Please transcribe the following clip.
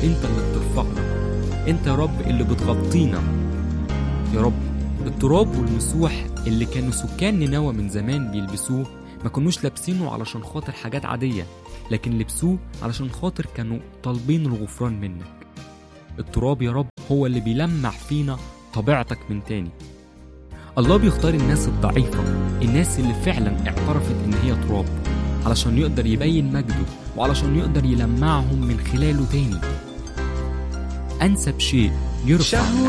انت اللي بترفعنا انت يا رب اللي بتغطينا يا رب التراب والمسوح اللي كانوا سكان نينوى من زمان بيلبسوه ما كانوش لابسينه علشان خاطر حاجات عادية لكن لبسوه علشان خاطر كانوا طالبين الغفران منك التراب يا رب هو اللي بيلمع فينا طبيعتك من تاني الله بيختار الناس الضعيفة الناس اللي فعلا اعترفت ان هي تراب علشان يقدر يبين مجده وعلشان يقدر يلمعهم من خلاله تاني أنسب شيء يرفع من